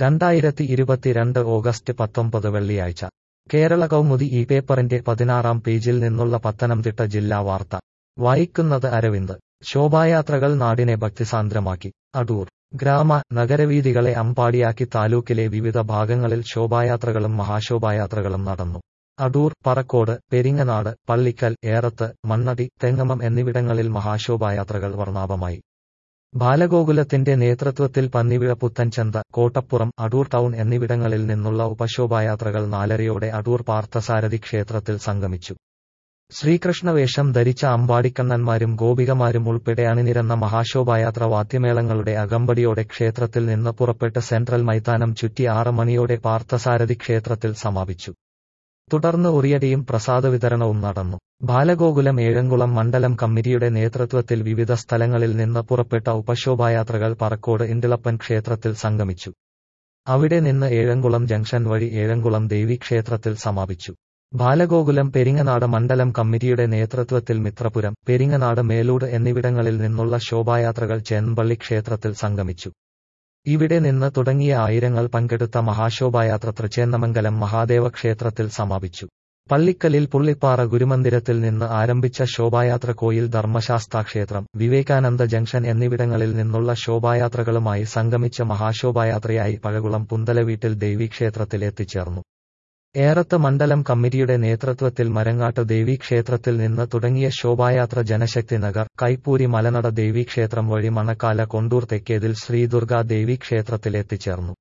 രണ്ടായിരത്തി ഇരുപത്തിരണ്ട് ഓഗസ്റ്റ് പത്തൊമ്പത് വെള്ളിയാഴ്ച കേരള കൗമുദി ഈ പേപ്പറിന്റെ പതിനാറാം പേജിൽ നിന്നുള്ള പത്തനംതിട്ട ജില്ലാ വാർത്ത വായിക്കുന്നത് അരവിന്ദ് ശോഭായാത്രകൾ നാടിനെ ഭക്തിസാന്ദ്രമാക്കി അടൂർ ഗ്രാമ നഗരവീഥികളെ അമ്പാടിയാക്കി താലൂക്കിലെ വിവിധ ഭാഗങ്ങളിൽ ശോഭായാത്രകളും മഹാശോഭായാത്രകളും നടന്നു അടൂർ പറക്കോട് പെരിങ്ങനാട് പള്ളിക്കൽ ഏറത്ത് മണ്ണടി തെങ്ങമം എന്നിവിടങ്ങളിൽ മഹാശോഭായാത്രകൾ വർണ്ണാഭമായി ബാലഗോകുലത്തിന്റെ നേതൃത്വത്തിൽ പന്നിവിഴ പുത്തൻചന്ത കോട്ടപ്പുറം അടൂർ ടൗൺ എന്നിവിടങ്ങളിൽ നിന്നുള്ള ഉപശോഭായാത്രകൾ നാലരയോടെ അടൂർ പാർത്ഥസാരഥി ക്ഷേത്രത്തിൽ സംഗമിച്ചു ശ്രീകൃഷ്ണവേഷം ധരിച്ച അമ്പാടിക്കണ്ണന്മാരും ഗോപികമാരും ഉൾപ്പെടെ അണിനിരന്ന മഹാശോഭായാത്ര വാദ്യമേളങ്ങളുടെ അകമ്പടിയോടെ ക്ഷേത്രത്തിൽ നിന്ന് പുറപ്പെട്ട് സെൻട്രൽ മൈതാനം ചുറ്റി ആറ് മണിയോടെ പാർത്ഥസാരഥി ക്ഷേത്രത്തിൽ സമാപിച്ചു തുടർന്ന് ഉറിയടിയും പ്രസാദ വിതരണവും നടന്നു ബാലഗോകുലം ഏഴംകുളം മണ്ഡലം കമ്മിറ്റിയുടെ നേതൃത്വത്തിൽ വിവിധ സ്ഥലങ്ങളിൽ നിന്ന് പുറപ്പെട്ട ഉപശോഭായാത്രകൾ പറക്കോട് ഇണ്ടിളപ്പൻ ക്ഷേത്രത്തിൽ സംഗമിച്ചു അവിടെ നിന്ന് ഏഴംകുളം ജംഗ്ഷൻ വഴി ഏഴംകുളം ദേവി ക്ഷേത്രത്തിൽ സമാപിച്ചു ബാലഗോകുലം പെരിങ്ങനാട് മണ്ഡലം കമ്മിറ്റിയുടെ നേതൃത്വത്തിൽ മിത്രപുരം പെരിങ്ങനാട് മേലൂട് എന്നിവിടങ്ങളിൽ നിന്നുള്ള ശോഭായാത്രകൾ ചേമ്പള്ളി ക്ഷേത്രത്തിൽ സംഗമിച്ചു ഇവിടെ നിന്ന് തുടങ്ങിയ ആയിരങ്ങൾ പങ്കെടുത്ത മഹാശോഭായാത്ര തൃച്ചേന്നമംഗലം മഹാദേവ ക്ഷേത്രത്തിൽ സമാപിച്ചു പള്ളിക്കലിൽ പുള്ളിപ്പാറ ഗുരുമന്ദിരത്തിൽ നിന്ന് ആരംഭിച്ച ശോഭായാത്ര കോയിൽ ധർമ്മശാസ്താ ക്ഷേത്രം വിവേകാനന്ദ ജംഗ്ഷൻ എന്നിവിടങ്ങളിൽ നിന്നുള്ള ശോഭായാത്രകളുമായി സംഗമിച്ച മഹാശോഭായാത്രയായി പഴകുളം പുന്തലവീട്ടിൽ ദേവീക്ഷേത്രത്തിൽ എത്തിച്ചേർന്നു ഏറത്ത് മണ്ഡലം കമ്മിറ്റിയുടെ നേതൃത്വത്തിൽ മരങ്ങാട്ട് ദേവീക്ഷേത്രത്തിൽ നിന്ന് തുടങ്ങിയ ശോഭായാത്ര ജനശക്തി നഗർ കൈപ്പൂരി മലനട ദേവീക്ഷേത്രം വഴി മണക്കാല കൊണ്ടൂർ തെക്കേതിൽ ശ്രീദുർഗ ദേവീക്ഷേത്രത്തിൽ എത്തിച്ചേർന്നു